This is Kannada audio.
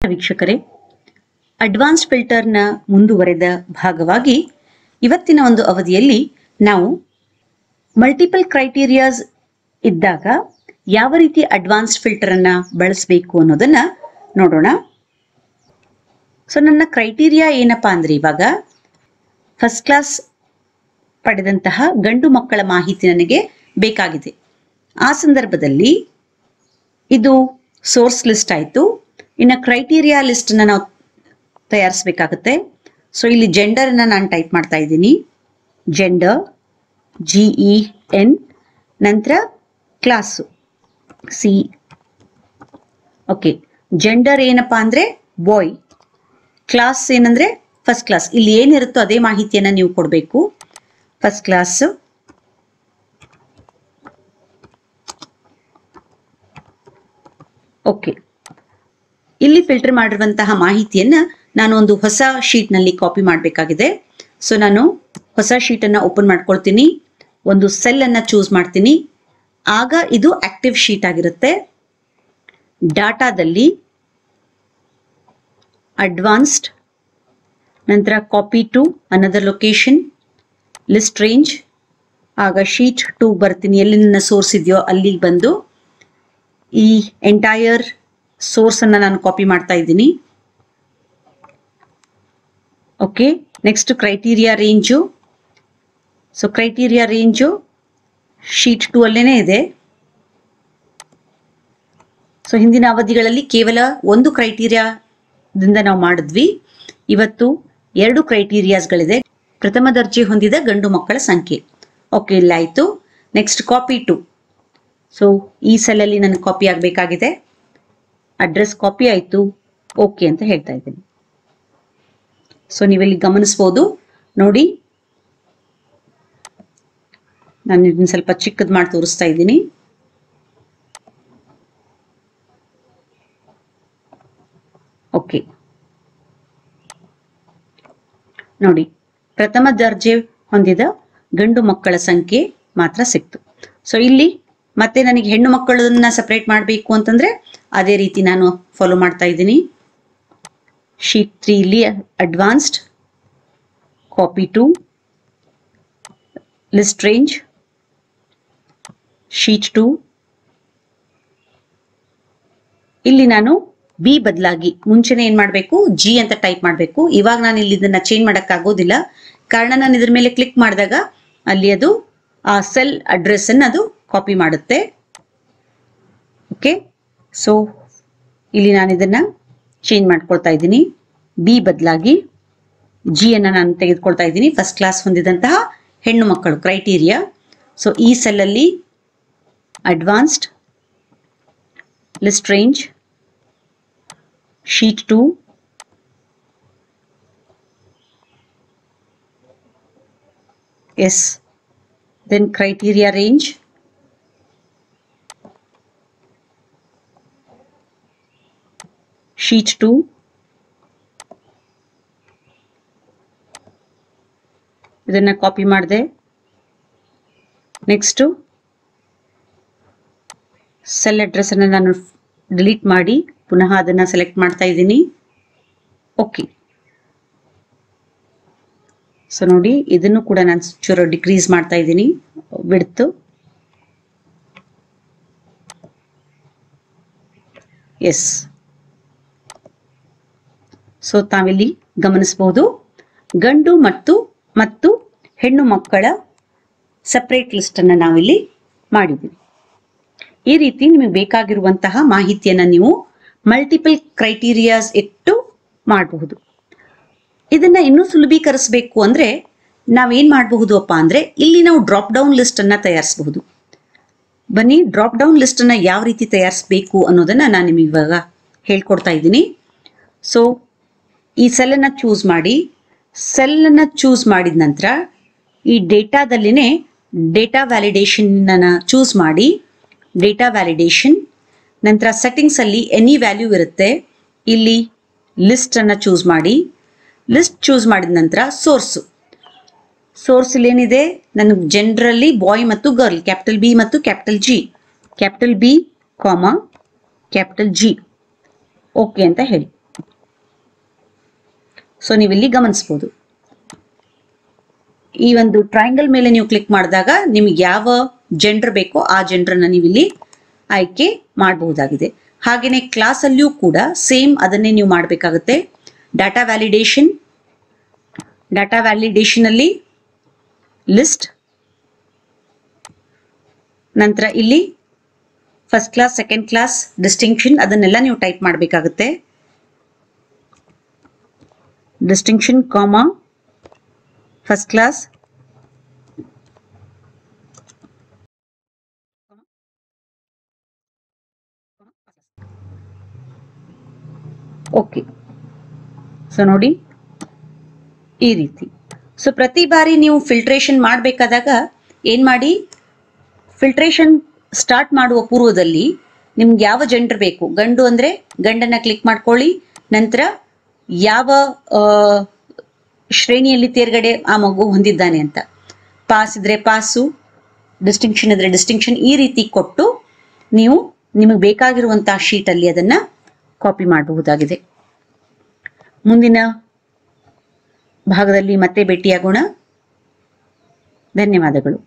ವೀಕ್ಷಕರೇ ಅಡ್ವಾನ್ಸ್ ಫಿಲ್ಟರ್ನ ಮುಂದುವರೆದ ಭಾಗವಾಗಿ ಇವತ್ತಿನ ಒಂದು ಅವಧಿಯಲ್ಲಿ ನಾವು ಮಲ್ಟಿಪಲ್ ಕ್ರೈಟೀರಿಯಾಸ್ ಇದ್ದಾಗ ಯಾವ ರೀತಿ ಅಡ್ವಾನ್ಸ್ಡ್ ಫಿಲ್ಟರ್ ಅನ್ನ ಬಳಸಬೇಕು ಅನ್ನೋದನ್ನ ನೋಡೋಣ ಸೊ ನನ್ನ ಕ್ರೈಟೀರಿಯಾ ಏನಪ್ಪಾ ಅಂದ್ರೆ ಇವಾಗ ಫಸ್ಟ್ ಕ್ಲಾಸ್ ಪಡೆದಂತಹ ಗಂಡು ಮಕ್ಕಳ ಮಾಹಿತಿ ನನಗೆ ಬೇಕಾಗಿದೆ ಆ ಸಂದರ್ಭದಲ್ಲಿ ಇದು ಸೋರ್ಸ್ ಲಿಸ್ಟ್ ಆಯಿತು ಇನ್ನು ಕ್ರೈಟೀರಿಯಾ ಲಿಸ್ಟನ್ನ ನಾವು ತಯಾರಿಸಬೇಕಾಗುತ್ತೆ ಸೊ ಇಲ್ಲಿ ಜೆಂಡರನ್ನ ನಾನು ಟೈಪ್ ಮಾಡ್ತಾ ಇದ್ದೀನಿ ಜೆಂಡರ್ ಜಿ ಇ ಎನ್ ನಂತರ ಕ್ಲಾಸು ಸಿ ಓಕೆ ಜೆಂಡರ್ ಏನಪ್ಪ ಅಂದರೆ ಬಾಯ್ ಕ್ಲಾಸ್ ಏನಂದ್ರೆ ಫಸ್ಟ್ ಕ್ಲಾಸ್ ಇಲ್ಲಿ ಏನಿರುತ್ತೋ ಅದೇ ಮಾಹಿತಿಯನ್ನು ನೀವು ಕೊಡಬೇಕು ಫಸ್ಟ್ ಕ್ಲಾಸ್ ಓಕೆ ಇಲ್ಲಿ ಫಿಲ್ಟರ್ ಮಾಡಿರುವಂತಹ ಮಾಹಿತಿಯನ್ನ ನಾನು ಒಂದು ಹೊಸ ಶೀಟ್ನಲ್ಲಿ ಕಾಪಿ ಮಾಡಬೇಕಾಗಿದೆ ಸೊ ನಾನು ಹೊಸ ಶೀಟನ್ನು ಓಪನ್ ಮಾಡ್ಕೊಳ್ತೀನಿ ಒಂದು ಸೆಲ್ ಅನ್ನ ಚೂಸ್ ಮಾಡ್ತೀನಿ ಆಗ ಇದು ಆಕ್ಟಿವ್ ಶೀಟ್ ಆಗಿರುತ್ತೆ ಡಾಟಾದಲ್ಲಿ ಅಡ್ವಾನ್ಸ್ಡ್ ನಂತರ copy to another location list range ಆಗ ಶೀಟ್ ಟು ಬರ್ತೀನಿ ಎಲ್ಲಿ ನನ್ನ ಸೋರ್ಸ್ ಇದೆಯೋ ಅಲ್ಲಿಗೆ ಬಂದು ಈ ಎಂಟೈರ್ ಸೋರ್ಸ್ ಅನ್ನ ನಾನು ಕಾಪಿ ಮಾಡ್ತಾ ಇದ್ದೀನಿ okay next criteria range so criteria range sheet two ಅಲ್ಲೇನೆ ಇದೆ ಸೊ ಹಿಂದಿನ ಅವಧಿಗಳಲ್ಲಿ ಕೇವಲ ಒಂದು ಕ್ರೈಟೀರಿಯಾದಿಂದ ನಾವು ಮಾಡಿದ್ವಿ ಇವತ್ತು ಎರಡು ಕ್ರೈಟೀರಿಯಾಸ್ಗಳಿದೆ ಪ್ರಥಮ ದರ್ಜೆ ಹೊಂದಿದ ಗಂಡು ಮಕ್ಕಳ ಸಂಖ್ಯೆ ಓಕೆ ಇಲ್ಲ ಆಯಿತು ನೆಕ್ಸ್ಟ್ ಕಾಪಿ ಟು ಸೊ ಈ ಸೆಲ್ಲಲ್ಲಿ ನನಗೆ ಕಾಪಿ ಆಗಬೇಕಾಗಿದೆ ಅಡ್ರೆಸ್ ಕಾಪಿ ಆಯಿತು ಓಕೆ ಅಂತ ಹೇಳ್ತಾ ಇದ್ದೀನಿ ಸೊ ನೀವಿಲ್ಲಿ ಗಮನಿಸ್ಬೋದು ನೋಡಿ ನಾನು ಇದನ್ನ ಸ್ವಲ್ಪ ಚಿಕ್ಕದ್ ಮಾಡಿ ತೋರಿಸ್ತಾ ಇದ್ದೀನಿ ಓಕೆ ನೋಡಿ ಪ್ರಥಮ ದರ್ಜೆ ಹೊಂದಿದ ಗಂಡು ಮಕ್ಕಳ ಸಂಖ್ಯೆ ಮಾತ್ರ ಸಿಕ್ತು ಸೊ ಇಲ್ಲಿ ಮತ್ತೆ ನನಗೆ ಹೆಣ್ಣು ಮಕ್ಕಳನ್ನ ಸಪರೇಟ್ ಮಾಡಬೇಕು ಅಂತಂದ್ರೆ ಅದೇ ರೀತಿ ನಾನು ಫಾಲೋ ಮಾಡ್ತಾ ಇದ್ದೀನಿ ಶೀಟ್ ತ್ರೀ ಇಲ್ಲಿ advanced copy to list range sheet two ಇಲ್ಲಿ ನಾನು ಬಿ ಬದಲಾಗಿ ಮುಂಚೆನೆ ಏನ್ ಮಾಡಬೇಕು ಜಿ ಅಂತ ಟೈಪ್ ಮಾಡಬೇಕು ಇವಾಗ ನಾನು ಇಲ್ಲಿ ಇದನ್ನ ಚೇಂಜ್ ಮಾಡಕ್ ಆಗೋದಿಲ್ಲ ಕಾರಣ ನಾನು ಇದ್ರ ಮೇಲೆ ಕ್ಲಿಕ್ ಮಾಡಿದಾಗ ಅಲ್ಲಿ ಅದು ಆ ಸೆಲ್ ಅಡ್ರೆಸ್ ಅನ್ನು ಅದು ಕಾಪಿ ಮಾಡುತ್ತೆ ಓಕೆ ಸೊ ಇಲ್ಲಿ ನಾನು ಇದನ್ನ ಚೇಂಜ್ ಮಾಡ್ಕೊಳ್ತಾ ಇದ್ದೀನಿ ಬಿ ಬದಲಾಗಿ ಜಿ ಅನ್ನ ನಾನು ತೆಗೆದುಕೊಳ್ತಾ ಇದ್ದೀನಿ ಫಸ್ಟ್ ಕ್ಲಾಸ್ ಹೊಂದಿದಂತಹ ಹೆಣ್ಣು ಮಕ್ಕಳು ಕ್ರೈಟೀರಿಯಾ ಸೊ ಈ ಸೆಲ್ಲಲ್ಲಿ advanced list range sheet two S then criteria range sheet two ಇದನ್ನ ಕಾಪಿ ಮಾಡಿದೆ ನೆಕ್ಸ್ಟು ಸೆಲ್ ಅಡ್ರೆಸ್ ಅನ್ನು ನಾನು ಡಿಲೀಟ್ ಮಾಡಿ ಪುನಃ ಅದನ್ನ ಸೆಲೆಕ್ಟ್ ಮಾಡ್ತಾ ಇದ್ದೀನಿ ಓಕೆ ಸೊ ನೋಡಿ ಇದನ್ನು ಕೂಡ ನಾನು ಚೂರು ಡಿಕ್ರೀಸ್ ಮಾಡ್ತಾ ಇದ್ದೀನಿ ಬಿಡ್ತು ಎಸ್ ಸೊ ತಾವಿಲ್ಲಿ ಗಮನಿಸಬಹುದು ಗಂಡು ಮತ್ತು ಮತ್ತು ಹೆಣ್ಣು ಮಕ್ಕಳ ಸಪ್ರೇಟ್ ಲಿಸ್ಟ್ ಅನ್ನ ನಾವಿಲ್ಲಿ ಮಾಡಿದ್ದೀವಿ ಈ ರೀತಿ ನಿಮಗೆ ಬೇಕಾಗಿರುವಂತಹ ಮಾಹಿತಿಯನ್ನ ನೀವು ಮಲ್ಟಿಪಲ್ ಕ್ರೈಟೀರಿಯಾಸ್ ಇಟ್ಟು ಮಾಡಬಹುದು ಇದನ್ನ ಇನ್ನೂ ಸುಲಭೀಕರಿಸಬೇಕು ಅಂದ್ರೆ ನಾವೇನ್ ಮಾಡಬಹುದು ಅಪ್ಪ ಅಂದ್ರೆ ಇಲ್ಲಿ ನಾವು ಡ್ರಾಪ್ ಡೌನ್ ಲಿಸ್ಟ್ ಅನ್ನ ತಯಾರಿಸಬಹುದು ಬನ್ನಿ ಡ್ರಾಪ್ ಡೌನ್ ಲಿಸ್ಟ್ ಅನ್ನ ಯಾವ ರೀತಿ ತಯಾರಿಸಬೇಕು ಅನ್ನೋದನ್ನ ನಾನು ನಿಮಗೆ ಇವಾಗ ಹೇಳ್ಕೊಡ್ತಾ ಇದ್ದೀನಿ ಸೊ ಈ ಸೆಲ್ ಅನ್ನ ಚೂಸ್ ಮಾಡಿ ಸೆಲ್ ಅನ್ನ ಚೂಸ್ ಮಾಡಿದ ನಂತರ ಈ ಡೇಟಾದಲ್ಲಿನೇ ಡೇಟಾ ವ್ಯಾಲಿಡೇಷನ್ ಚೂಸ್ ಮಾಡಿ ಡೇಟಾ ವ್ಯಾಲಿಡೇಷನ್ ನಂತರ ಸೆಟ್ಟಿಂಗ್ಸ್ ಅಲ್ಲಿ ಎನಿ ವ್ಯಾಲ್ಯೂ ಇರುತ್ತೆ ಇಲ್ಲಿ ಲಿಸ್ಟ್ ಅನ್ನ ಚೂಸ್ ಮಾಡಿ ಲಿಸ್ಟ್ ಚೂಸ್ ಮಾಡಿದ ನಂತರ ಸೋರ್ಸು ಸೋರ್ಸ್ ಇಲ್ಲಿ ಏನಿದೆ ನನಗೆ ಜನರಲಿ ಬಾಯ್ ಮತ್ತು ಗರ್ಲ್ ಕ್ಯಾಪಿಟಲ್ ಬಿ ಮತ್ತು capital G capital B comma capital G okay ಅಂತ ಹೇಳಿ ಸೊ ನೀವು ಇಲ್ಲಿ ಗಮನಿಸ್ಬೋದು ಈ ಒಂದು ಟ್ರಯಾಂಗಲ್ ಮೇಲೆ ನೀವು ಕ್ಲಿಕ್ ಮಾಡಿದಾಗ ನಿಮಗೆ ಯಾವ ಜೆಂಡರ್ ಬೇಕೋ ಆ ಜೆಂಡರ್ನ ನೀವು ಇಲ್ಲಿ ಆಯ್ಕೆ ಮಾಡಬಹುದಾಗಿದೆ ಹಾಗೆಯೇ ಕ್ಲಾಸಲ್ಲಿಯೂ ಕೂಡ ಸೇಮ್ ಅದನ್ನೇ ನೀವು ಮಾಡಬೇಕಾಗುತ್ತೆ ಡಾಟಾ ವ್ಯಾಲಿಡೇಷನ್ ಡಾಟಾ ವ್ಯಾಲಿಡೇಷನ್ ಅಲ್ಲಿ ಲಿಸ್ಟ್ ನಂತರ ಇಲ್ಲಿ first class second class distinction ಅದನ್ನೆಲ್ಲ ನೀವು ಟೈಪ್ ಮಾಡಬೇಕಾಗುತ್ತೆ distinction comma first class okay so ನೋಡಿ ಈ ರೀತಿ ಸೊ ಪ್ರತಿ ಬಾರಿ ನೀವು ಫಿಲ್ಟ್ರೇಷನ್ ಮಾಡಬೇಕಾದಾಗ ಏನು ಮಾಡಿ ಫಿಲ್ಟ್ರೇಷನ್ ಸ್ಟಾರ್ಟ್ ಮಾಡುವ ಪೂರ್ವದಲ್ಲಿ ನಿಮ್ಗೆ ಯಾವ ಜೆಂಡರ್ ಬೇಕು ಗಂಡು ಅಂದರೆ ಗಂಡನ್ನ ಕ್ಲಿಕ್ ಮಾಡ್ಕೊಳ್ಳಿ ನಂತರ ಯಾವ ಆ, ಶ್ರೇಣಿಯಲ್ಲಿ ತೇರ್ಗಡೆ ಆ ಮಗು ಹೊಂದಿದ್ದಾನೆ ಅಂತ ಪಾಸ್ ಇದ್ರೆ ಪಾಸು ಡಿಸ್ಟಿಂಕ್ಷನ್ ಇದ್ರೆ ಡಿಸ್ಟಿಂಕ್ಷನ್ ಈ ರೀತಿ ಕೊಟ್ಟು ನೀವು ನಿಮಗೆ ಬೇಕಾಗಿರುವಂತಹ ಶೀಟಲ್ಲಿ ಅದನ್ನ ಕಾಪಿ ಮಾಡಬಹುದಾಗಿದೆ ಮುಂದಿನ ಭಾಗದಲ್ಲಿ ಮತ್ತೆ ಭೇಟಿಯಾಗೋಣ ಧನ್ಯವಾದಗಳು